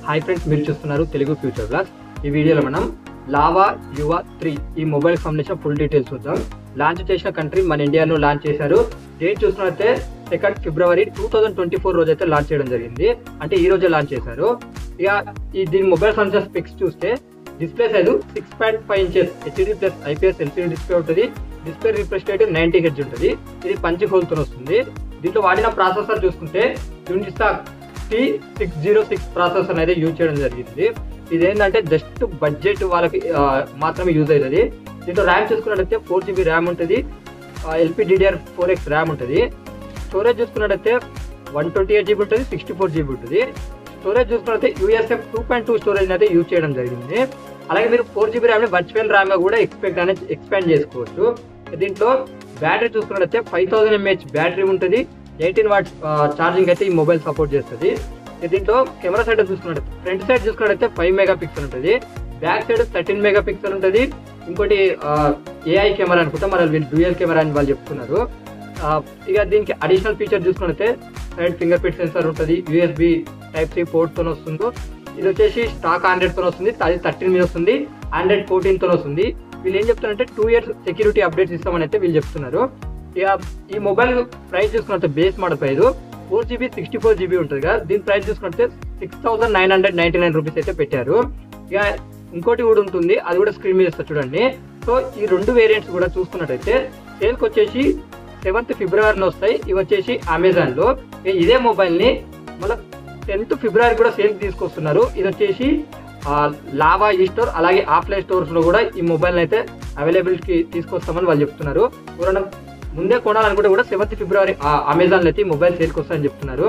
hi friends మీరు చూస్తున్నారు Telugu future బ్లాస్ ఈ వీడియోలో మనం లావా యువ త్రీ ఈ మొబైల్ సంబంధించిన ఫుల్ డీటెయిల్స్ చూద్దాం లాంచ్ చేసిన కంట్రీ మన ఇండియాలో లాంచ్ చేశారు డేట్ చూసినట్లయితే second February two thousand twenty four రోజు అయితే లాంచ్ చేయడం జరిగింది అంటే ఈ రోజే లాంచ్ చేశారు ఇక ఈ దీని మొబైల్ సంబంధించిన స్పెక్స్ చూస్తే display size six point five inches HD plus IPS LCD display ఉంటుంది display refresh rate ninety hertz ఉంటుంది ఇది పంచి హోల్తో వస్తుంది దీంట్లో వాడిన ప్రాసెసర్ చూసుకుంటే Unisoc T six zero six processor అనేది యూజ్ చేయడం జరిగింది ఇదేంటంటే జస్ట్ బడ్జెట్ వాళ్ళకి ఆ, మాత్రమే యూజ్ అవుతుంది దీంట్లో ర్యామ్ చూసుకున్నట్టయితే ఫోర్ జీబీ ర్యామ్ ఉంటుంది ఎల్పిడిడిఆర్ ఫోర్ ఎక్స్ ర్యామ్ ఉంటుంది స్టోరేజ్ చూసుకున్నట్టయితే వన్ ట్వంటీ ఎయిట్ జీబీ ఉంటుంది సిక్స్టీ ఫోర్ జీబీ ఉంటుంది స్టోరేజ్ చూసుకున్నట్లయితే USF two point two storage అయితే యూజ్ చేయడం జరిగింది అలాగే మీరు four GB RAM virtual RAM కూడా ఎక్స్పెక్ట్ అనేది ఎక్స్పాండ్ చేసుకోవచ్చు దీంట్లో బ్యాటరీ చూసుకున్నట్లయితే ఫైవ్ థౌసండ్ ఎంఏహెచ్ బ్యాటరీ ఉంటుంది ఎయిటీన్ వాట్ ఛార్జింగ్ అయితే ఈ మొబైల్ సపోర్ట్ చేస్తుంది ఇక దీంట్లో కెమెరా సైడ్ చూసుకున్నట్టు ఫ్రంట్ సైడ్ చూసుకున్నట్టయితే ఫైవ్ మెగా పిక్సెల్ ఉంటుంది back side thirteen megapixel ఉంటుంది ఇంకోటి ఏఐ కెమెరా అనుకుంటా మరి వీళ్ళు డ్యూయల్ కెమెరా అని వాళ్ళు చెప్తున్నారు ఆ, ఇక దీనికి అడిషనల్ ఫీచర్ చూసుకున్నట్టే సైడ్ ఫింగర్ ప్రింట్ సెన్సార్ ఉంటుంది యూఎస్బి టైప్ సి పోర్ట్తో వస్తుందో ఇది వచ్చేసి స్టాక్ ఆండ్రాయిడ్ తో వస్తుంది అది థర్టీన్ మీద వస్తుంది ఆండ్రాయిడ్ ఫోర్టీన్ తో వస్తుంది వీళ్ళు ఏం చెప్తున్నారంటే టూ ఇయర్స్ సెక్యూరిటీ అప్డేట్స్ ఇస్తామని అయితే వీళ్ళు చెప్తున్నారు ఇక ఈ మొబైల్ ప్రైస్ చూసుకున్నట్టు base model price four GB sixty four GB ఉంటుంది కదా దీని ప్రైస్ చూసుకుంటే six thousand nine hundred ninety nine rupees అయితే పెట్టారు ఇక ఇంకోటి కూడా ఉంటుంది అది కూడా స్క్రీన్ మీద ఇస్తారు చూడండి సో ఈ రెండు వేరియంట్స్ కూడా చూసుకున్నట్టయితే సేల్కి వచ్చేసి సెవెంత్ ఫిబ్రవరిని వస్తాయి ఇవి వచ్చేసి అమెజాన్ లో ఇక ఇదే మొబైల్ ని మళ్ళీ టెన్త్ ఫిబ్రవరి కూడా సేల్ తీసుకొస్తున్నారు ఇది వచ్చేసి ఆ, లావా ఈ స్టోర్ అలాగే ఆఫ్లైన్ స్టోర్స్ లో కూడా ఈ మొబైల్ అయితే అవైలబుల్ కి తీసుకొస్తామని వాళ్ళు చెప్తున్నారు ఎవరైనా ముందే కొనాలనుకుంటే కూడా సెవెంత్ ఫిబ్రవరి అమెజాన్ లో అయితే ఈ మొబైల్ సేల్కి వస్తాయని చెప్తున్నారు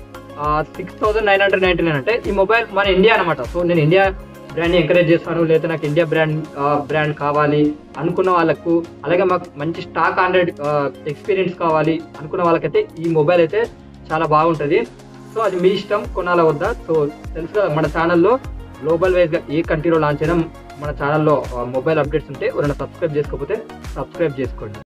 six thousand nine hundred ninety nine అంటే ఈ మొబైల్ మన ఇండియా అనమాట సో నేను ఇండియా బ్రాండ్ ఎంకరేజ్ చేస్తాను లేదా నాకు ఇండియా బ్రాండ్ బ్రాండ్ కావాలి అనుకున్న వాళ్ళకు అలాగే మాకు మంచి స్టాక్ ఆండ్రాయిడ్ ఎక్స్పీరియన్స్ కావాలి అనుకున్న వాళ్ళకైతే ఈ మొబైల్ అయితే చాలా బాగుంటుంది సో అది మీ ఇష్టం కొనాల వద్దా సో తెలుసు కదా మన ఛానల్లో గ్లోబల్ వైజ్గా ఏ కంట్రీలో లాంచ్ అయినా మన ఛానల్లో మొబైల్ అప్డేట్స్ ఉంటే ఎవరైనా సబ్స్క్రైబ్ చేసుకోకపోతే సబ్స్క్రైబ్ చేసుకోండి